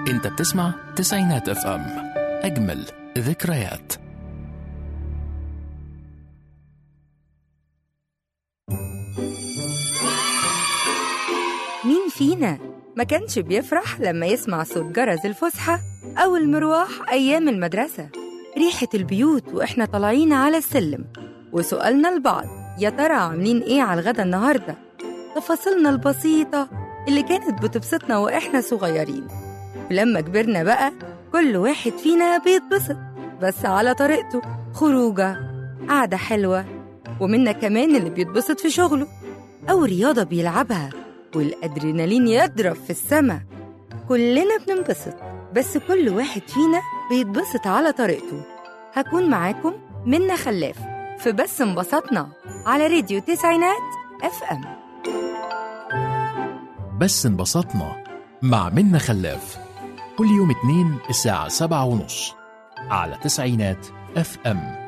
انت بتسمع تسعينات اف ام اجمل ذكريات مين فينا ما كانش بيفرح لما يسمع صوت جرس الفسحة أو المروح أيام المدرسة ريحة البيوت وإحنا طالعين على السلم وسؤالنا لبعض يا ترى عاملين إيه على الغدا النهاردة تفاصيلنا البسيطة اللي كانت بتبسطنا وإحنا صغيرين ولما كبرنا بقى كل واحد فينا بيتبسط بس على طريقته خروجة قعدة حلوة ومنا كمان اللي بيتبسط في شغله أو رياضة بيلعبها والأدرينالين يضرب في السما كلنا بننبسط بس كل واحد فينا بيتبسط على طريقته هكون معاكم منا خلاف في بس انبسطنا على راديو تسعينات اف ام بس انبسطنا مع منا خلاف كل يوم اتنين الساعة سبعة ونص على تسعينات اف ام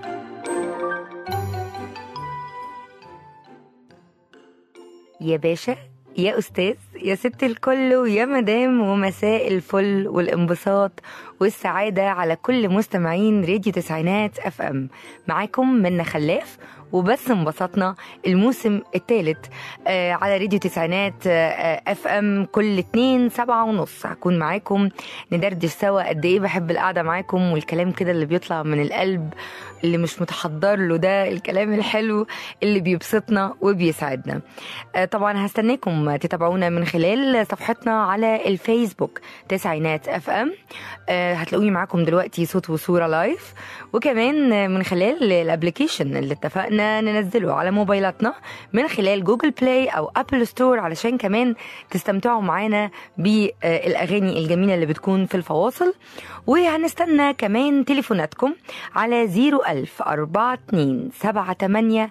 يا باشا يا أستاذ يا ست الكل ويا مدام ومساء الفل والانبساط والسعادة على كل مستمعين راديو تسعينات اف ام معاكم منا خلاف وبس انبسطنا الموسم الثالث آه على راديو تسعينات آه اف ام كل اتنين سبعة ونص هكون معاكم ندردش سوا قد ايه بحب القعدة معاكم والكلام كده اللي بيطلع من القلب اللي مش متحضر له ده الكلام الحلو اللي بيبسطنا وبيسعدنا آه طبعا هستناكم تتابعونا من خلال صفحتنا على الفيسبوك تسعينات اف ام آه هتلاقوني معاكم دلوقتي صوت وصورة لايف وكمان من خلال الابليكيشن اللي اتفقنا ننزله على موبايلاتنا من خلال جوجل بلاي او ابل ستور علشان كمان تستمتعوا معانا بالاغاني الجميله اللي بتكون في الفواصل وهنستنى كمان تليفوناتكم على 01000 42 78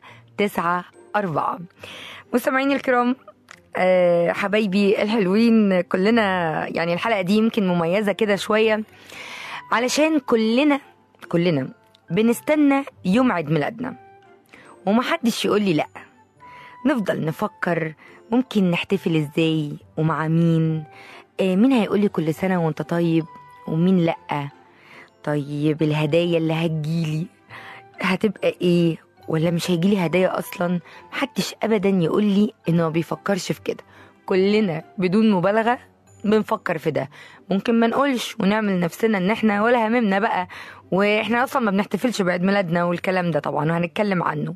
94 مستمعيني الكرام آه، حبايبي الحلوين كلنا يعني الحلقه دي يمكن مميزه كده شويه علشان كلنا كلنا بنستنى يوم عيد ميلادنا ومحدش يقول لي لا نفضل نفكر ممكن نحتفل ازاي ومع مين آه مين هيقول لي كل سنه وانت طيب ومين لا طيب الهدايا اللي هتجيلي هتبقى ايه ولا مش هيجيلي هدايا اصلا محدش ابدا يقول لي انه ما بيفكرش في كده كلنا بدون مبالغه بنفكر في ده ممكن ما نقولش ونعمل نفسنا ان احنا ولا هممنا بقى واحنا اصلا ما بنحتفلش بعيد ميلادنا والكلام ده طبعا وهنتكلم عنه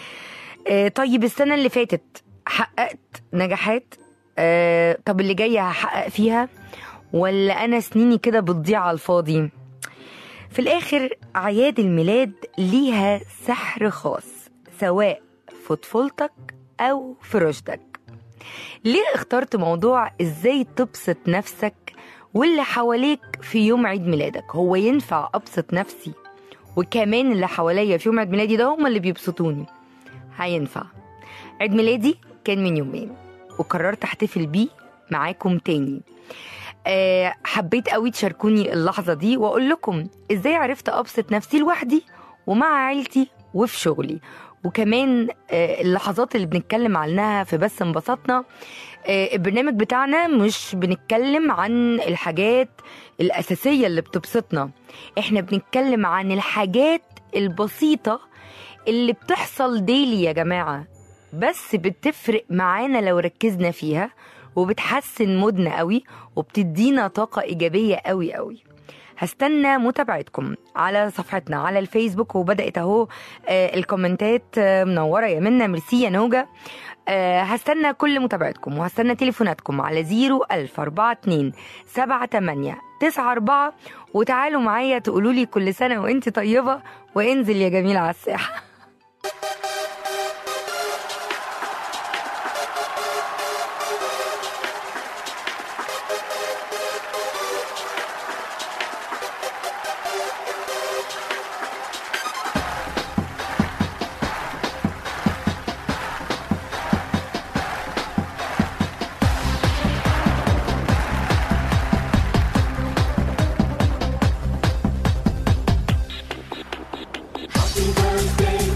آه طيب السنه اللي فاتت حققت نجاحات آه طب اللي جايه هحقق فيها ولا انا سنيني كده بتضيع على الفاضي في الآخر أعياد الميلاد ليها سحر خاص سواء في طفولتك أو في رشدك ليه اخترت موضوع إزاي تبسط نفسك واللي حواليك في يوم عيد ميلادك هو ينفع أبسط نفسي وكمان اللي حواليا في يوم عيد ميلادي ده هم اللي بيبسطوني هينفع عيد ميلادي كان من يومين وقررت احتفل بيه معاكم تاني أه حبيت قوي تشاركوني اللحظة دي وأقول لكم إزاي عرفت أبسط نفسي لوحدي ومع عيلتي وفي شغلي وكمان أه اللحظات اللي بنتكلم عنها في بس انبسطنا أه البرنامج بتاعنا مش بنتكلم عن الحاجات الأساسية اللي بتبسطنا احنا بنتكلم عن الحاجات البسيطة اللي بتحصل ديلي يا جماعة بس بتفرق معانا لو ركزنا فيها وبتحسن مودنا قوي وبتدينا طاقة إيجابية قوي قوي هستنى متابعتكم على صفحتنا على الفيسبوك وبدأت اهو آه الكومنتات آه منورة يا منا ميرسي يا نوجة آه هستنى كل متابعتكم وهستنى تليفوناتكم على 01042 78 94 وتعالوا معايا تقولوا لي كل سنة وانت طيبة وانزل يا جميل على الساحة Happy birthday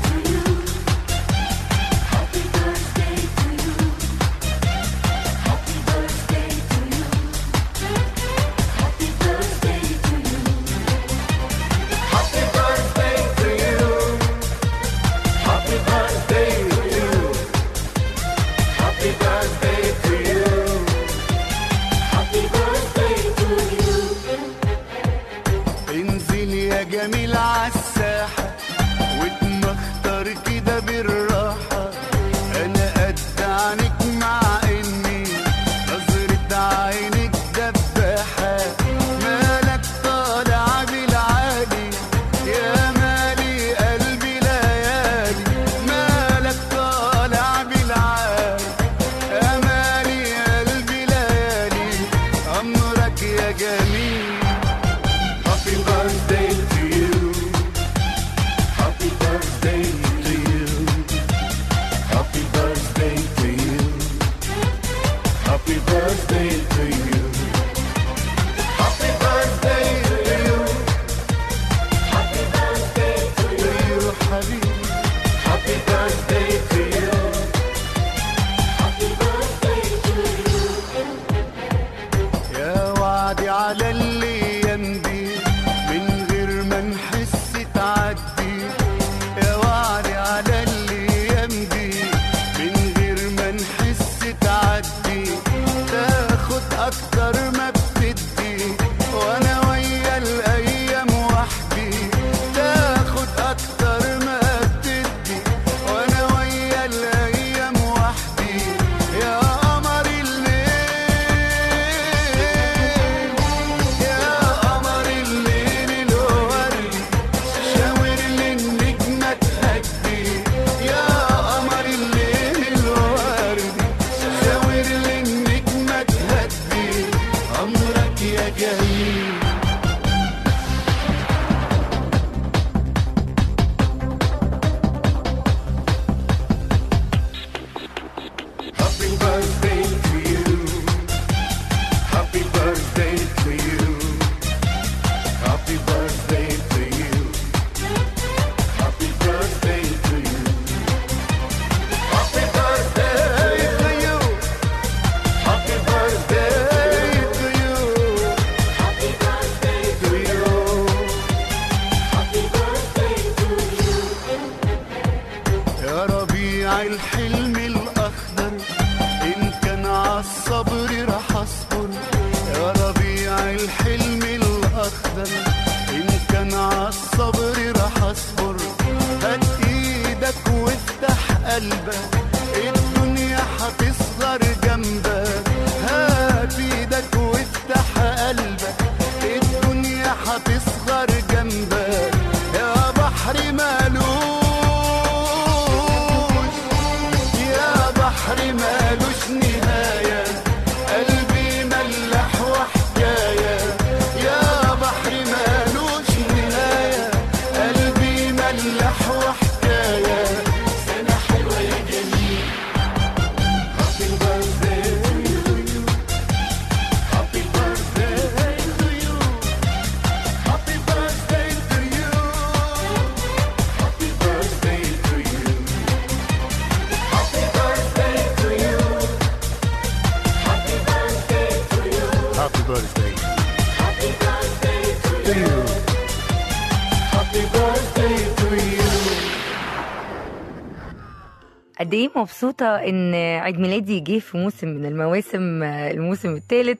birthday to you. Happy birthday to you. Happy birthday to you, حبيبي. Happy birthday to you. Happy birthday to you. يا وعدي على الايام دي من غير ما نحس تعدي يا وعدي على الايام دي من غير ما نحس تعدي تاخد اكتر ما بتدي وانا ويا الايام وحدي تاخد اكتر ما بتدي وانا ويا الايام وحدي يا قمر الليل يا قمر الليل الوردي شاور لي النجمة تهدي يا قمر الليل الوردي شاور لي النجمة تهدي أمرك يا جميل Happy birthday to you. Happy birthday to you. Happy birthday to you. Happy birthday to you. Happy birthday to you. Happy birthday to you. Happy birthday to you. Happy birthday to you. يا ربيع الحلم الأخضر إن كان عالصبر رح أصبر يا ربيع الحلم الأخضر إن كان عالصبر رح أصبر هات إيدك وافتح قلبك الدنيا هتصغر جنبك هات إيدك وافتح قلبك الدنيا هتصغر جنبك يا بحر مالوش يا بحر مالوش نهاية قلبي ملح وحكاية يا بحر مالوش نهاية قلبي ملح وحكاية سنة حلوة يا جميل Happy birthday to you Happy birthday to you Happy birthday to you Happy birthday to you Happy birthday to you. Happy birthday to you. Happy birthday. Happy birthday to you. Happy birthday to you. قد ايه مبسوطة ان عيد ميلادي جه في موسم من المواسم آه، الموسم الثالث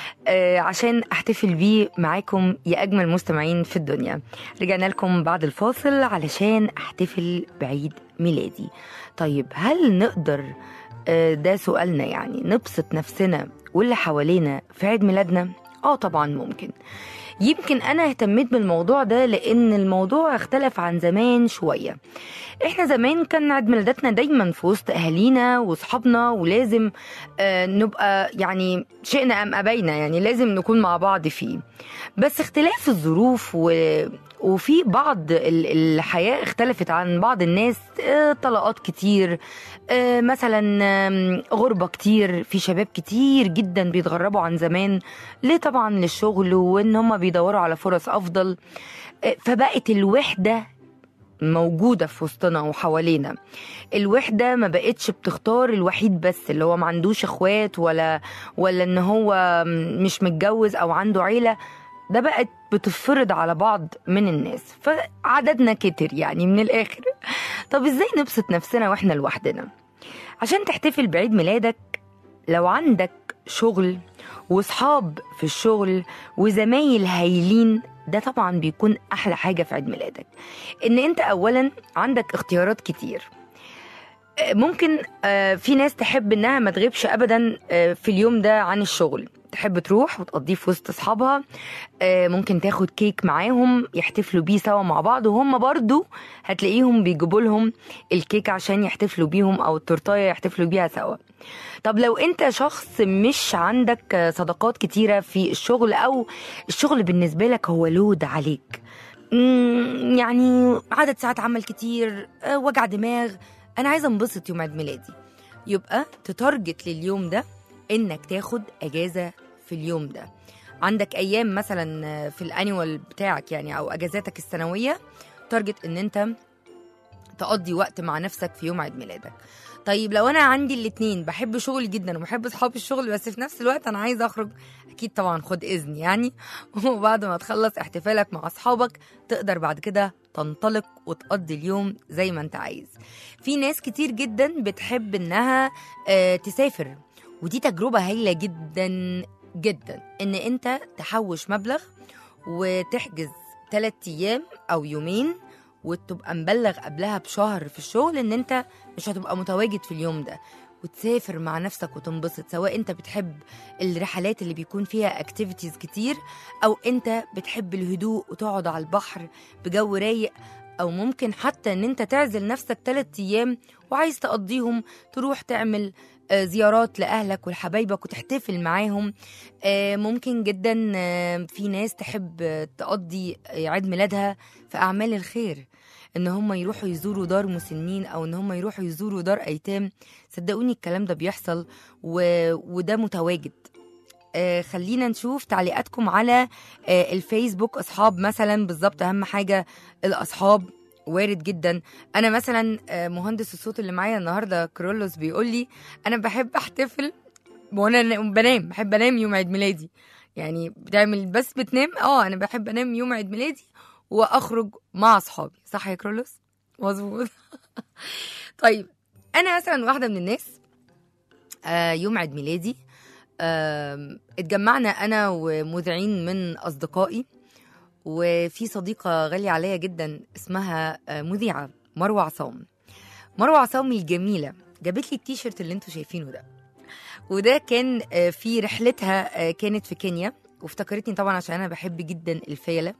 عشان احتفل بيه معاكم يا اجمل مستمعين في الدنيا رجعنا لكم بعد الفاصل علشان احتفل بعيد ميلادي طيب هل نقدر آه، ده سؤالنا يعني نبسط نفسنا واللي حوالينا في عيد ميلادنا اه طبعا ممكن يمكن انا اهتميت بالموضوع ده لان الموضوع اختلف عن زمان شويه احنا زمان كان عيد ميلاداتنا دايما في وسط اهالينا واصحابنا ولازم آه نبقى يعني شئنا ام ابينا يعني لازم نكون مع بعض فيه بس اختلاف الظروف و وفي بعض ال- الحياة اختلفت عن بعض الناس آه، طلقات كتير آه، مثلا آم، غربة كتير في شباب كتير جدا بيتغربوا عن زمان ليه طبعا للشغل وان هم بيدوروا على فرص افضل آه، فبقت الوحدة موجودة في وسطنا وحوالينا الوحدة ما بقتش بتختار الوحيد بس اللي هو ما عندوش اخوات ولا ولا ان هو مش متجوز او عنده عيلة ده بقت بتفرض على بعض من الناس فعددنا كتر يعني من الاخر طب ازاي نبسط نفسنا واحنا لوحدنا عشان تحتفل بعيد ميلادك لو عندك شغل وصحاب في الشغل وزمايل هايلين ده طبعا بيكون احلى حاجه في عيد ميلادك ان انت اولا عندك اختيارات كتير آه، ممكن آه، في ناس تحب انها ما تغيبش ابدا آه، في اليوم ده عن الشغل تحب تروح وتقضيه في وسط اصحابها آه، ممكن تاخد كيك معاهم يحتفلوا بيه سوا مع بعض وهم برضو هتلاقيهم بيجيبوا لهم الكيك عشان يحتفلوا بيهم او التورتايه يحتفلوا بيها سوا طب لو انت شخص مش عندك آه، صداقات كتيره في الشغل او الشغل بالنسبه لك هو لود عليك مم، يعني عدد ساعات عمل كتير آه، وجع دماغ انا عايزه انبسط يوم عيد ميلادي يبقى تتارجت لليوم ده انك تاخد اجازه في اليوم ده عندك ايام مثلا في الانيوال بتاعك يعني او اجازاتك السنويه تارجت ان انت تقضي وقت مع نفسك في يوم عيد ميلادك طيب لو انا عندي الاتنين بحب شغلي جدا وبحب اصحاب الشغل بس في نفس الوقت انا عايزه اخرج اكيد طبعا خد اذن يعني وبعد ما تخلص احتفالك مع اصحابك تقدر بعد كده تنطلق وتقضي اليوم زي ما انت عايز في ناس كتير جدا بتحب انها آه، تسافر ودي تجربه هايله جدا جدا ان انت تحوش مبلغ وتحجز ثلاث ايام او يومين وتبقى مبلغ قبلها بشهر في الشغل ان انت مش هتبقى متواجد في اليوم ده وتسافر مع نفسك وتنبسط سواء انت بتحب الرحلات اللي بيكون فيها اكتيفيتيز كتير او انت بتحب الهدوء وتقعد على البحر بجو رايق او ممكن حتى ان انت تعزل نفسك ثلاث ايام وعايز تقضيهم تروح تعمل آه، زيارات لاهلك ولحبايبك وتحتفل معاهم آه، ممكن جدا آه، في ناس تحب آه، تقضي آه، عيد ميلادها في اعمال الخير ان هم يروحوا يزوروا دار مسنين او ان هم يروحوا يزوروا دار ايتام صدقوني الكلام ده بيحصل و... وده متواجد آه خلينا نشوف تعليقاتكم على آه الفيسبوك اصحاب مثلا بالظبط اهم حاجه الاصحاب وارد جدا انا مثلا آه مهندس الصوت اللي معايا النهارده كرولوس بيقول لي انا بحب احتفل وانا بنام بحب انام يوم عيد ميلادي يعني بتعمل بس بتنام اه انا بحب انام يوم عيد ميلادي واخرج مع اصحابي صح يا كرولوس مظبوط طيب انا مثلا واحده من الناس آه يوم عيد ميلادي آم، اتجمعنا انا ومذيعين من اصدقائي وفي صديقه غاليه عليا جدا اسمها آه، مذيعه مروه عصام مروه عصام الجميله جابت لي التيشيرت اللي انتوا شايفينه ده وده كان آه، في رحلتها آه، كانت في كينيا وافتكرتني طبعا عشان انا بحب جدا الفيله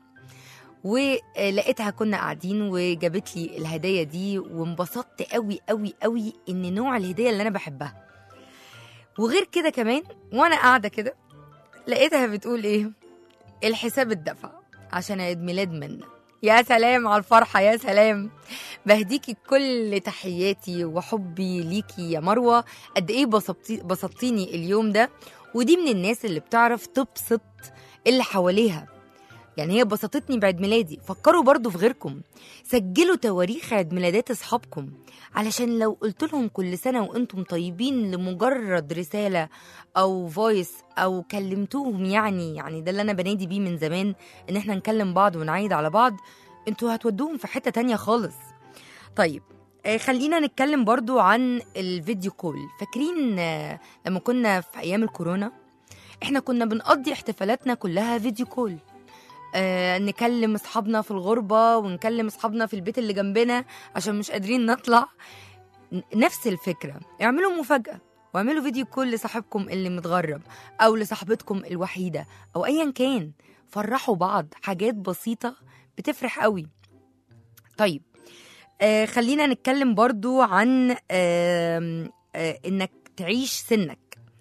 ولقيتها كنا قاعدين وجابت لي الهدايا دي وانبسطت قوي قوي قوي ان نوع الهديه اللي انا بحبها وغير كده كمان وانا قاعده كده لقيتها بتقول ايه الحساب اتدفع عشان عيد ميلاد منا يا سلام على الفرحه يا سلام بهديكي كل تحياتي وحبي ليكي يا مروه قد ايه بسطتي بسطتيني اليوم ده ودي من الناس اللي بتعرف تبسط اللي حواليها يعني هي بسطتني بعيد ميلادي فكروا برضو في غيركم سجلوا تواريخ عيد ميلادات اصحابكم علشان لو قلت لهم كل سنه وانتم طيبين لمجرد رساله او فويس او كلمتوهم يعني يعني ده اللي انا بنادي بيه من زمان ان احنا نكلم بعض ونعيد على بعض انتوا هتودوهم في حته تانية خالص طيب آه، خلينا نتكلم برضو عن الفيديو كول فاكرين آه، لما كنا في ايام الكورونا احنا كنا بنقضي احتفالاتنا كلها فيديو كول آه، نكلم اصحابنا في الغربه ونكلم اصحابنا في البيت اللي جنبنا عشان مش قادرين نطلع ن- نفس الفكره اعملوا مفاجاه واعملوا فيديو كول لصاحبكم اللي متغرب او لصاحبتكم الوحيده او ايا كان فرحوا بعض حاجات بسيطه بتفرح قوي طيب آه خلينا نتكلم برضو عن آه آه انك تعيش سنك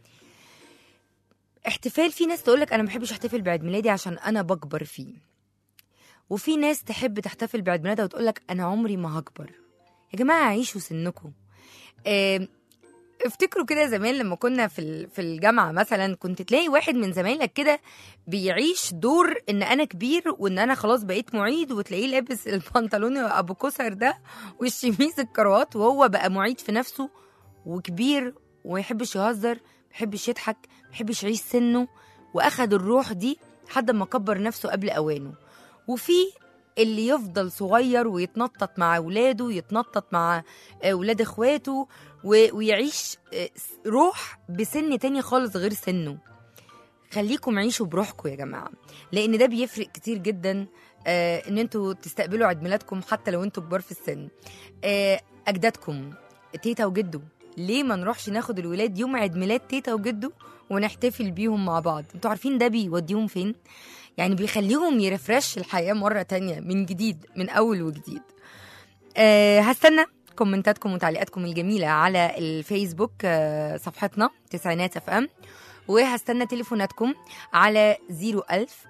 احتفال في ناس تقولك انا ما بحبش احتفل بعيد ميلادي عشان انا بكبر فيه وفي ناس تحب تحتفل بعيد ميلادها وتقولك انا عمري ما هكبر يا جماعه عيشوا سنكم آه، افتكروا كده زمان لما كنا في ال- في الجامعه مثلا كنت تلاقي واحد من زمايلك كده بيعيش دور ان انا كبير وان انا خلاص بقيت معيد وتلاقيه لابس البنطلون ابو كسر ده والشميس الكروات وهو بقى معيد في نفسه وكبير وما يحبش يهزر ما يحبش يضحك ما يحبش يعيش سنه واخد الروح دي لحد ما كبر نفسه قبل اوانه وفي اللي يفضل صغير ويتنطط مع اولاده ويتنطط مع اولاد اخواته و- ويعيش آه، روح بسن تاني خالص غير سنه خليكم عيشوا بروحكم يا جماعه لان ده بيفرق كتير جدا آه ان انتوا تستقبلوا عيد ميلادكم حتى لو انتوا كبار في السن آه اجدادكم تيتا وجدو ليه ما نروحش ناخد الولاد يوم عيد ميلاد تيتا وجدو ونحتفل بيهم مع بعض انتوا عارفين ده بيوديهم فين يعني بيخليهم يرفرش الحياه مره تانية من جديد من اول وجديد أه هستنى كومنتاتكم وتعليقاتكم الجميله على الفيسبوك أه صفحتنا تسعينات اف ام وهستنى تليفوناتكم على 01000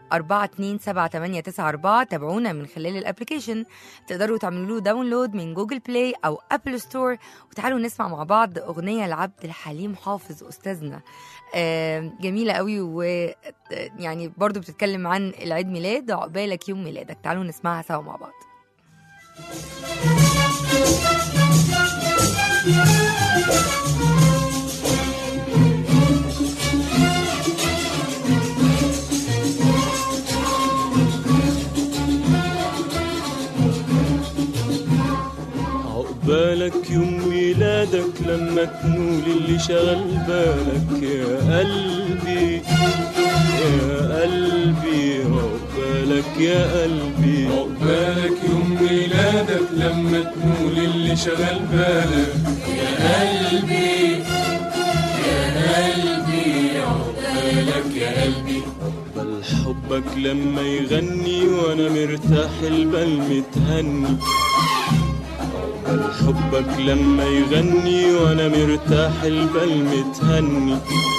427 تابعونا من خلال الابلكيشن تقدروا تعملوا له داونلود من جوجل بلاي او ابل ستور وتعالوا نسمع مع بعض اغنيه لعبد الحليم حافظ استاذنا آه، جميله قوي ويعني برضو بتتكلم عن العيد ميلاد عقبالك يوم ميلادك تعالوا نسمعها سوا مع بعض عقبالك يوم ميلادك لما تنول اللي شغل بالك يا قلبي يا قلبي عقبالك يا قلبي عقبالك يوم ميلادك لما تنول اللي شغل بالك يا قلبي يا قلبي عقبالك يا قلبي بل حبك لما يغني وانا مرتاح البال متهني بل حبك لما يغني وانا مرتاح البال متهني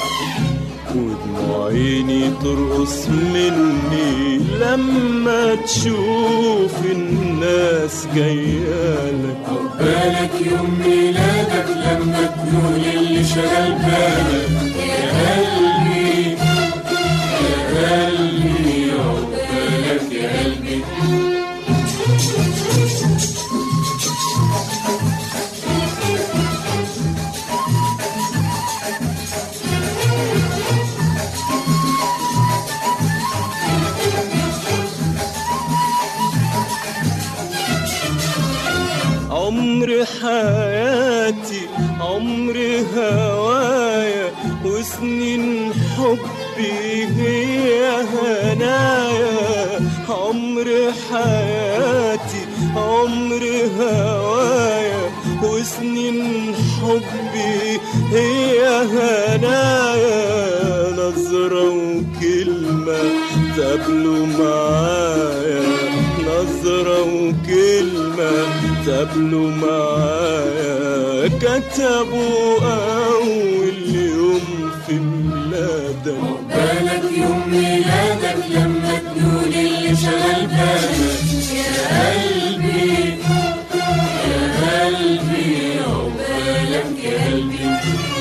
ودموع عيني ترقص مني لما تشوف الناس جايالك عقبالك يوم ميلادك لما تنول اللي شغل بالك يا قلبي يا قلبي عقبالك يا قلبي عمر حياتي عمر هوايا وسنين حبي هي هنايا عمر حياتي عمر هوايا وسنين حبي هي هنايا نظرة وكلمة تقابلوا معايا نظرة وكلمة تقابلوا معايا كتبوا أول يوم في ميلادك عقبالك يوم ميلادك لما تنول اللي شغل بالك يا قلبي يا قلبي عقبالك يا قلبي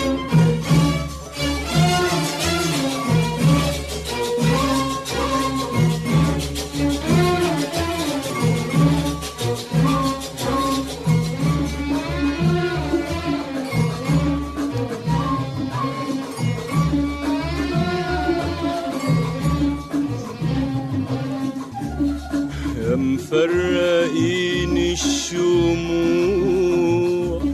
يا مفرقين الشموع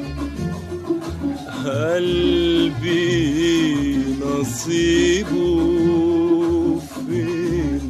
قلبي نصيبه فين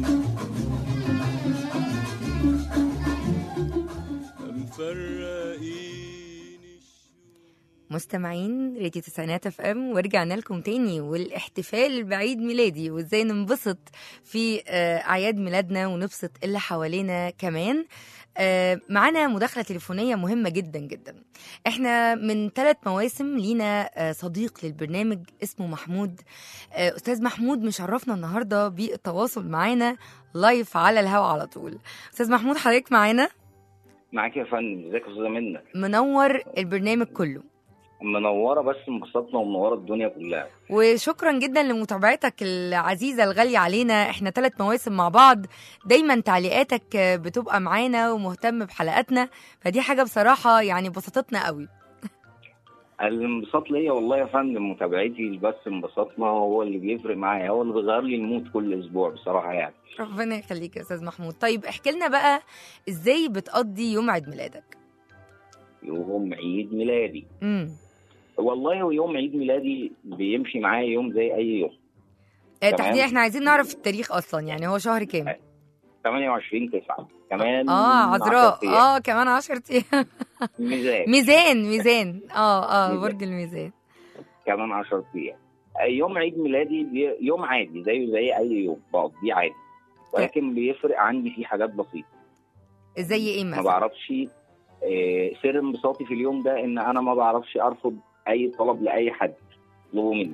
يا مفرقين الشموع مستمعين راديو تسعينات اف ام ورجعنا لكم تاني والاحتفال بعيد ميلادي وازاي ننبسط في آه، اعياد ميلادنا ونبسط اللي حوالينا كمان آه، معانا مداخله تليفونيه مهمه جدا جدا احنا من ثلاث مواسم لينا آه، صديق للبرنامج اسمه محمود آه، استاذ محمود مشرفنا النهارده بالتواصل معانا لايف على الهوا على طول استاذ محمود حضرتك معانا معاك يا فندم ازيك يا استاذه منى منور البرنامج كله منوره بس انبسطنا ومنوره الدنيا كلها وشكرا جدا لمتابعتك العزيزه الغاليه علينا احنا ثلاث مواسم مع بعض دايما تعليقاتك بتبقى معانا ومهتم بحلقاتنا فدي حاجه بصراحه يعني بسطتنا قوي الانبساط ليا والله يا فندم متابعتي بس انبساطنا هو اللي بيفرق معايا هو اللي بيغير لي المود كل اسبوع بصراحه يعني ربنا يخليك يا استاذ محمود طيب احكي لنا بقى ازاي بتقضي يوم عيد ميلادك يوم عيد ميلادي امم والله ويوم عيد ميلادي بيمشي معايا يوم زي اي يوم آه، تمام. تحديدا احنا عايزين نعرف التاريخ اصلا يعني هو شهر كام 28 9 كمان اه 10 عذراء أيام. اه كمان 10 ايام ميزان ميزان ميزان اه اه ميزان. برج الميزان كمان 10 ايام يوم عيد ميلادي بي- يوم عادي زيه زي اي يوم بقضيه عادي ولكن بيفرق عندي فيه حاجات بسيطه زي ايه ما مثلا بعرفش آه، سر انبساطي في اليوم ده ان انا ما بعرفش ارفض اي طلب لاي حد يطلبه مني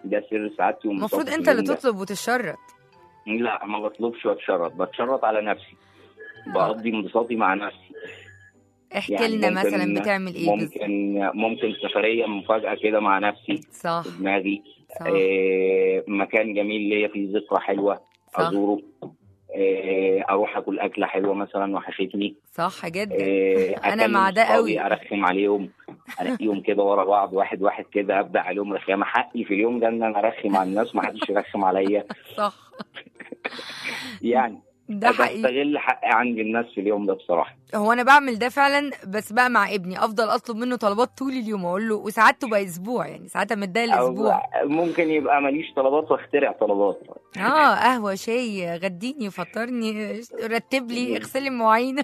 ده سر سعادتي وانبساطي المفروض في انت اللي اليوم ده. تطلب وتشرط لا ما بطلبش واتشرط بتشرط على نفسي بقضي انبساطي مع نفسي احكي يعني لنا ممكن- مثلا بتعمل ايه بالظبط ممكن ممكن سفريه مفاجاه كده مع نفسي صح في دماغي صح آه، مكان جميل ليا فيه ذكرى حلوه صح ازوره آه، اروح اكل اكله حلوه مثلا وحشتني صح جدا آه، أنا أكلم مع ده صحابي، قوي. ارخم عليهم انقيهم كده ورا بعض واحد واحد كده ابدا عليهم رخامه حقي في اليوم ده ان انا ارخم على الناس ما حدش يرخم عليا صح يعني ده حقيقي بستغل حقي عند الناس في اليوم ده بصراحه هو انا بعمل ده فعلا بس بقى مع ابني افضل اطلب منه طلبات طول اليوم اقول له وساعات تبقى اسبوع يعني ساعات متضايق أو الاسبوع ممكن يبقى ماليش طلبات واخترع طلبات اه قهوه شاي غديني فطرني رتب لي اغسل لي المواعين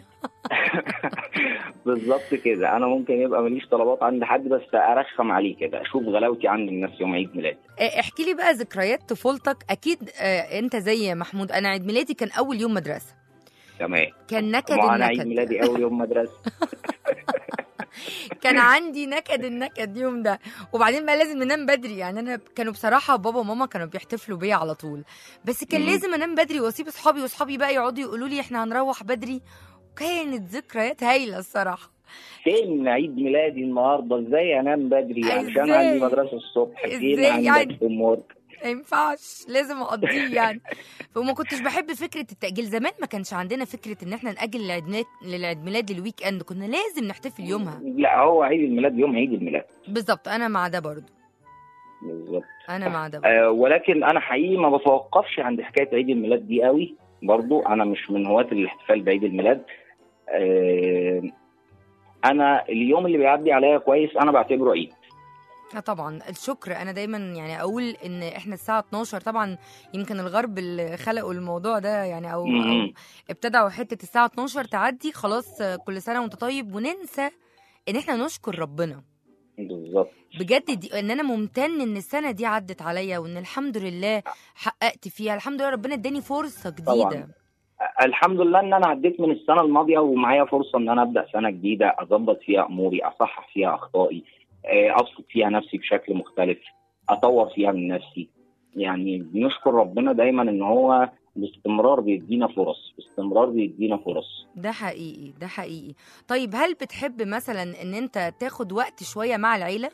بالظبط كده انا ممكن يبقى ماليش طلبات عند حد بس ارخم عليه كده اشوف غلاوتي عند الناس يوم عيد ميلادي آه، احكي لي بقى ذكريات طفولتك اكيد آه، انت زي محمود انا عيد ميلادي كان اول يوم مدرسه تمام كان نكد ما انا عيد النكد ميلادي اول يوم مدرسه كان عندي نكد النكد يوم ده وبعدين بقى لازم ننام بدري يعني انا كانوا بصراحه بابا وماما كانوا بيحتفلوا بيا على طول بس كان مم. لازم انام بدري واسيب اصحابي واصحابي بقى يقعدوا يقولوا لي احنا هنروح بدري كانت ذكريات هايله الصراحه فين عيد ميلادي النهارده ازاي انام بدري عشان إزاي؟ عندي مدرسه الصبح فين إزاي يعني؟ عندك homework؟ ما ينفعش لازم اقضيه يعني وما كنتش بحب فكره التاجيل زمان ما كانش عندنا فكره ان احنا ناجل العيد ميلاد للعيد ميلاد للويك اند كنا لازم نحتفل يومها لا هو عيد الميلاد يوم عيد الميلاد بالظبط انا مع ده برضو بالظبط انا مع ده برضو. آه ولكن انا حقيقي ما بتوقفش عند حكايه عيد الميلاد دي قوي برضو انا مش من هواة الاحتفال بعيد الميلاد آه انا اليوم اللي بيعدي عليا كويس انا بعتبره عيد اه طبعا الشكر انا دايما يعني اقول ان احنا الساعه 12 طبعا يمكن الغرب اللي خلقوا الموضوع ده يعني او, أو م-م. ابتدعوا حته الساعه 12 تعدي خلاص آه، كل سنه وانت طيب وننسى ان احنا نشكر ربنا بالظبط بجد دي ان انا ممتن ان السنه دي عدت عليا وان الحمد لله حققت فيها الحمد لله ربنا اداني فرصه جديده طبعاً. الحمد لله ان انا عديت من السنه الماضيه ومعايا فرصه ان انا ابدا سنه جديده اظبط فيها اموري اصحح فيها اخطائي آه، ابسط فيها نفسي بشكل مختلف اطور فيها من نفسي يعني بنشكر ربنا دايما ان هو باستمرار بيدينا فرص باستمرار بيدينا فرص ده حقيقي ده حقيقي طيب هل بتحب مثلا ان انت تاخد وقت شويه مع العيله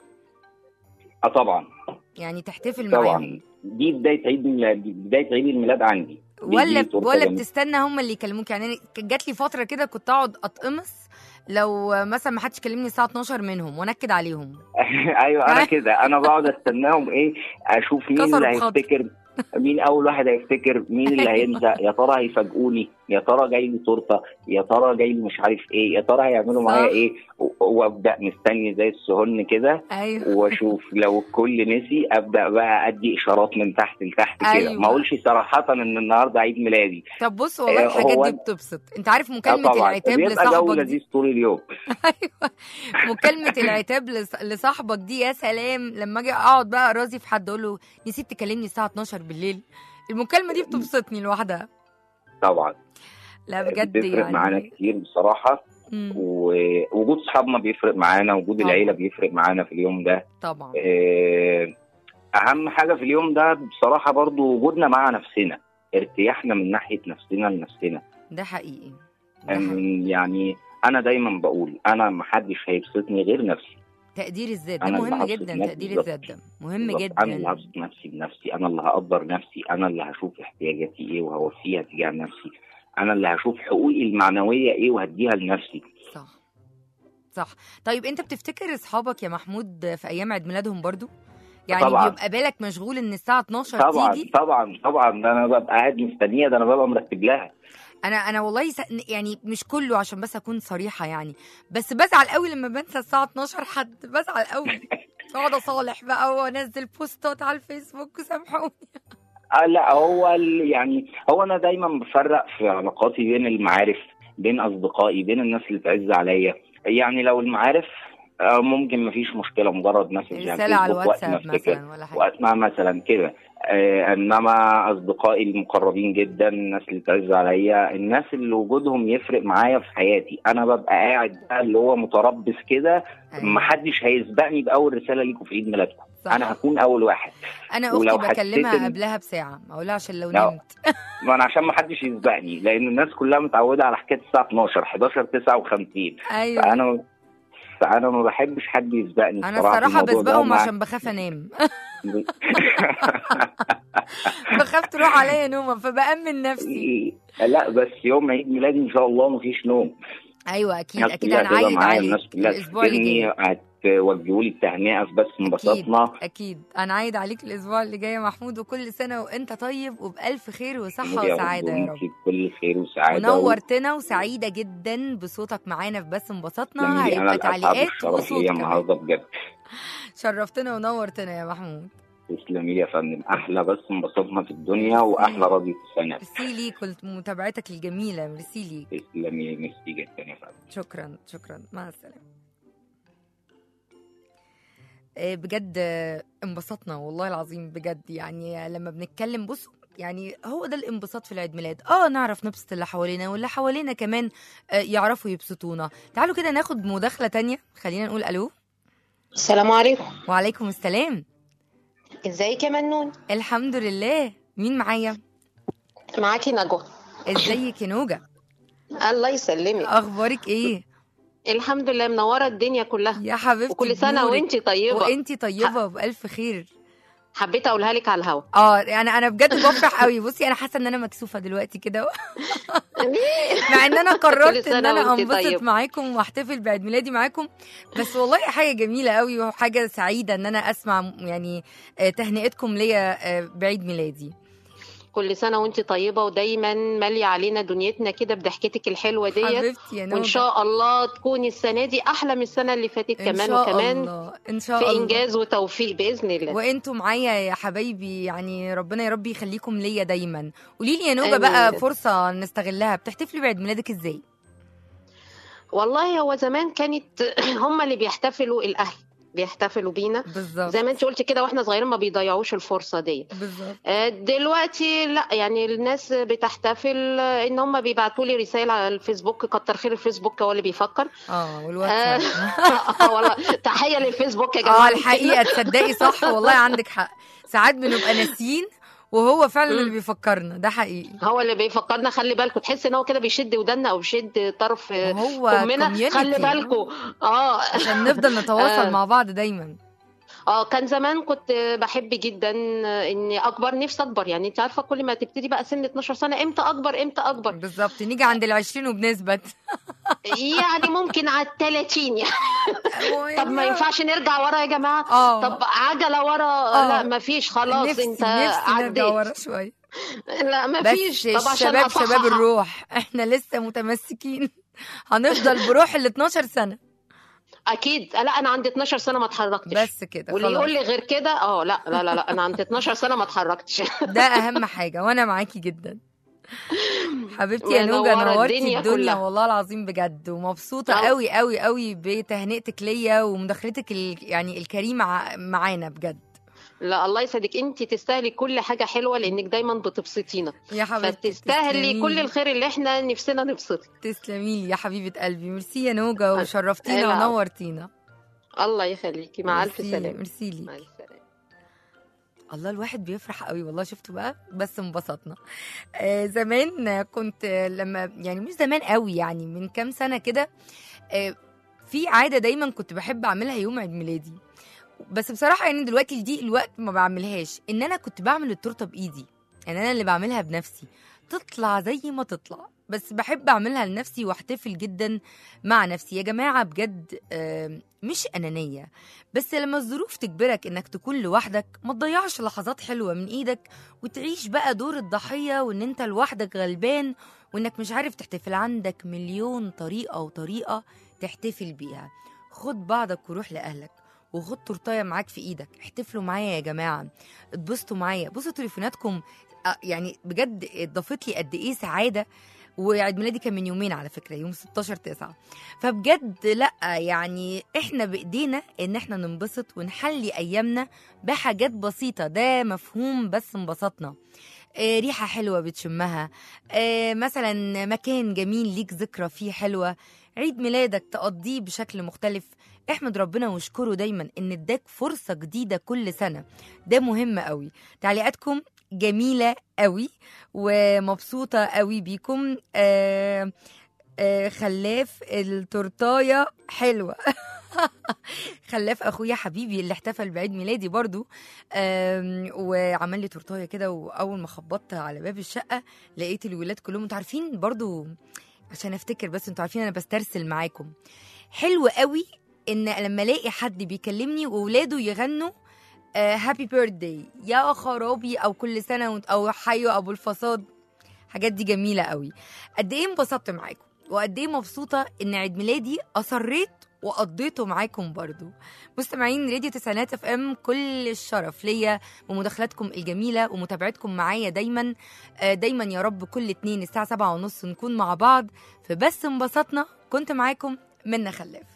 اه طبعا يعني تحتفل معاهم طبعا دي بدايه عيد الميلاد دي بدايه عيد الميلاد عندي ولا بيجيلي تورتة ولا جنبي. بتستنى هم اللي يكلموك يعني أنا جات لي فتره كده كنت اقعد اتقمص لو مثلا ما حدش كلمني الساعه 12 منهم وانكد عليهم ايوه انا كده انا بقعد استناهم ايه اشوف مين كسروا اللي بخاطر. هيفتكر مين اول واحد هيفتكر مين اللي هينسى يا ترى هيفاجئوني يا ترى جاي لي تورته يا ترى جاي لي مش عارف ايه يا ترى هيعملوا صح. معايا ايه و- وابدا مستني زي السهن كده ايوه واشوف لو الكل نسي ابدا بقى ادي اشارات من تحت لتحت كده أيوة. ما اقولش صراحه ان النهارده عيد ميلادي طب بص والله آه، الحاجات هو- دي بتبسط انت عارف آه مكالمه طبعا العتاب بيبقى جو لصاحبك دي لذيذ طول اليوم ايوه مكالمه العتاب لص- لصاحبك دي يا سلام لما اجي اقعد بقى ارازي في حد اقول له نسيت تكلمني الساعه 12 بالليل المكالمه دي بتبسطني لوحدها طبعا لا بجد بيفرق يعني معانا كتير بصراحه مم. ووجود صحابنا بيفرق معانا وجود طبعا. العيله بيفرق معانا في اليوم ده طبعا آه، اهم حاجه في اليوم ده بصراحه برضو وجودنا مع نفسنا ارتياحنا من ناحيه نفسنا لنفسنا ده حقيقي ده حقيقي. أم، يعني انا دايما بقول انا محدش هيبسطني غير نفسي تقدير الذات ده أنا اللي مهم هبسط جدا نفسي تقدير بالظبط. الذات ده مهم بالظبط. جدا انا اللي هبسط نفسي بنفسي انا اللي هقدر نفسي انا اللي هشوف احتياجاتي ايه وهوفيها تجاه نفسي انا اللي هشوف حقوقي المعنويه ايه وهديها لنفسي صح صح طيب انت بتفتكر اصحابك يا محمود في ايام عيد ميلادهم برضو يعني طبعاً. بيبقى بالك مشغول ان الساعه 12 طبعا تيجي طبعا طبعا ده انا ببقى قاعد مستنيه ده انا ببقى مرتب لها انا انا والله س... يعني مش كله عشان بس اكون صريحه يعني بس بزعل قوي لما بنسى الساعه 12 حد بزعل قوي اقعد اصالح بقى وانزل بوستات على الفيسبوك سامحوني آه لا هو ال- يعني هو انا دايما بفرق في علاقاتي بين المعارف بين اصدقائي بين الناس اللي تعز عليا يعني لو المعارف آه ممكن مفيش مشكله مجرد مسج رساله على فيسبوك وقت ما الواتساب افتكر مثلا ولا حاجه واسمع مثلا كده آه انما اصدقائي المقربين جدا الناس اللي تعز عليا الناس اللي وجودهم يفرق معايا في حياتي انا ببقى قاعد بقى اللي هو متربص كده أيوة. محدش هيسبقني باول رساله ليكم في عيد ميلادكم صح. انا هكون اول واحد انا ولو اختي حسيت بكلمها إن- قبلها بساعه ما اقولها عشان لو لا. نمت ما انا عشان ما حدش يسبقني لان الناس كلها متعوده على حكايه الساعه 12 11 59 ايوه فانا فانا ما بحبش حد يسبقني انا الصراحة في الصراحه الموضوع ده بسبقهم مع- عشان بخاف انام بخاف تروح عليا نومه فبامن نفسي لا بس يوم عيد ميلادي ان شاء الله مفيش نوم ايوه اكيد الناس اكيد كلها هتبقى هنعيد معايا عليك الناس كلها الاسبوع اللي تفتكرني جاي هتوجهوا لي التهنئه في بس انبسطنا اكيد هنعيد عليك الاسبوع اللي جاي يا محمود وكل سنه وانت طيب وبالف خير وصحه يا وسعاده يا رب وانتي بكل خير وسعاده ونورتنا وسعيده جدا بصوتك معانا في بس انبسطنا تسلمي لي. انا هيبقى الاسعد تعليقات والشرف وصوت ليا كمان النهارده بجد شرفتنا ونورتنا يا محمود تسلمي لي يا فندم احلى بس انبسطنا في الدنيا واحلى راديو السنه ميرسي ليك متابعتك الجميله ميرسي ليك تسلمي ميرسي جدا يا فندم شكرا شكرا مع السلامه آه، بجد آه، انبسطنا والله العظيم بجد يعني لما بنتكلم بصوا يعني هو ده الانبساط في العيد ميلاد اه نعرف نبسط اللي حوالينا واللي حوالينا كمان آه، يعرفوا يبسطونا تعالوا كده ناخد مداخله تانية خلينا نقول الو السلام عليكم وعليكم السلام ازيك يا منون الحمد لله مين معايا معاكي نجوى ازيك يا نوجة الله يسلمك اخبارك ايه الحمد لله منوره الدنيا كلها يا حبيبتي وكل سنه بنورك. وانتي طيبه وانتي طيبه وبالف خير حبيت اقولها لك على الهوا اه يعني انا بجد بفرح قوي بصي انا حاسه ان انا مكسوفه دلوقتي كده مع ان انا قررت سنة ان انا وانتي انبسط طيب. معاكم واحتفل بعيد ميلادي معاكم بس والله حاجه جميله قوي وحاجه سعيده ان انا اسمع يعني آه، تهنئتكم ليا آه، بعيد ميلادي كل سنه وانتي طيبه ودايما ماليه علينا دنيتنا كده بضحكتك الحلوه ديت حبيبتي يا وان نوجة شاء الله تكوني السنه دي احلى من السنه اللي فاتت ان كمان شاء وكمان الله ان شاء في الله انجاز وتوفيق باذن الله وانتوا معايا يا حبايبي يعني ربنا يا رب يخليكم ليا دايما قولي لي يا نوجة آمين. بقى فرصه نستغلها بتحتفلي بعيد ميلادك ازاي والله هو زمان كانت هم اللي بيحتفلوا الاهل بيحتفلوا بينا بالظبط زي ما انت قلت كده واحنا صغيرين ما بيضيعوش الفرصه دي بالظبط آه، دلوقتي لا يعني الناس بتحتفل آه، ان هم بيبعتوا لي رسائل على الفيسبوك كتر خير الفيسبوك هو اللي بيفكر اه آه، والواتساب آه، والله تحيه للفيسبوك يا جماعه اه الحقيقه تصدقي صح والله عندك حق ساعات بنبقى ناسيين وهو فعلا مم. اللي بيفكرنا ده حقيقي هو اللي بيفكرنا خلي بالكم تحس ان هو كده بيشد ودنا او بيشد طرف آه، هو فمنا community. خلي بالكم اه عشان نفضل نتواصل آه. مع بعض دايما اه كان زمان كنت بحب جدا اني اكبر نفسي اكبر يعني انت عارفه كل ما تبتدي بقى سن 12 سنه امتى اكبر امتى اكبر بالظبط نيجي عند العشرين وبنثبت يعني ممكن على ال 30 يعني طب ما ينفعش نرجع ورا يا جماعه اه طب عجله ورا آه. لا ما فيش خلاص نفسي انت نفسي نرجع ورا عديت شويه لا ما بس فيش طب عشان الشباب شباب أصحح. الروح احنا لسه متمسكين هنفضل بروح ال 12 سنه اكيد لا انا عندي 12 سنه ما اتحركتش بس كده واللي خلاص يقول لي غير كده اه لا لا لا لا انا عندي 12 سنه ما اتحركتش ده اهم حاجه وانا معاكي جدا حبيبتي يا منورة نوجة نورتي الدنيا الدنيا كلها. والله العظيم بجد ومبسوطه أه. قوي قوي قوي بتهنئتك ليا ومداخلتك ال... يعني الكريمه ع- معانا بجد لا الله يسعدك انت تستاهلي كل حاجه حلوه لانك دايما بتبسطينا يا حبيبتي فتستاهلي تسلمي كل لي. الخير اللي احنا نفسنا نبسطك تسلمي لي يا حبيبه قلبي ميرسي يا نوجة وشرفتينا العفو. ونورتينا الله يخليكي مع الف ميرسي- سلامه ميرسي لي مع السلامه الله الواحد بيفرح قوي والله شفتوا بقى بس انبسطنا آه زمان كنت لما يعني مش زمان قوي يعني من كام سنه كده آه في عاده دايما كنت بحب اعملها يوم عيد ميلادي بس بصراحه يعني دلوقتي دي الوقت ما بعملهاش ان انا كنت بعمل التورته بايدي يعني انا اللي بعملها بنفسي تطلع زي ما تطلع بس بحب اعملها لنفسي واحتفل جدا مع نفسي يا جماعه بجد آه، مش انانيه بس لما الظروف تجبرك انك تكون لوحدك ما تضيعش لحظات حلوه من ايدك وتعيش بقى دور الضحيه وان انت لوحدك غلبان وانك مش عارف تحتفل عندك مليون طريقه وطريقه تحتفل بيها خد بعضك وروح لاهلك وخد تورتايه معاك في ايدك احتفلوا معايا يا جماعه اتبسطوا معايا بصوا تليفوناتكم آه، يعني بجد اضافت لي قد ايه سعاده وعيد ميلادي كان من يومين على فكره يوم 16 9 فبجد لا يعني احنا بايدينا ان احنا ننبسط ونحلي ايامنا بحاجات بسيطه ده مفهوم بس انبسطنا آه، ريحه حلوه بتشمها آه، مثلا مكان جميل ليك ذكرى فيه حلوه عيد ميلادك تقضيه بشكل مختلف احمد ربنا واشكره دايما ان اداك فرصة جديدة كل سنة ده مهم قوي تعليقاتكم جميلة قوي ومبسوطة قوي بيكم آه آه خلاف التورتاية حلوة خلاف اخويا حبيبي اللي احتفل بعيد ميلادي برضو آم، وعمل لي تورتايه كده واول ما خبطت على باب الشقه لقيت الولاد كلهم انتوا عارفين برضو عشان افتكر بس انتوا عارفين انا بسترسل معاكم حلو قوي ان لما الاقي حد بيكلمني واولاده يغنوا هابي بيرثداي يا خرابي او كل سنه وانت او حيو ابو الفصاد الحاجات دي جميله قوي قد ايه انبسطت معاكم وقد ايه مبسوطه ان عيد ميلادي اصريت وقضيته معاكم برضو مستمعين راديو تسعينات اف ام كل الشرف ليا ومداخلاتكم الجميله ومتابعتكم معايا دايما آه، دايما يا رب كل اتنين الساعه سبعة ونص نكون مع بعض فبس انبسطنا كنت معاكم منى خلاف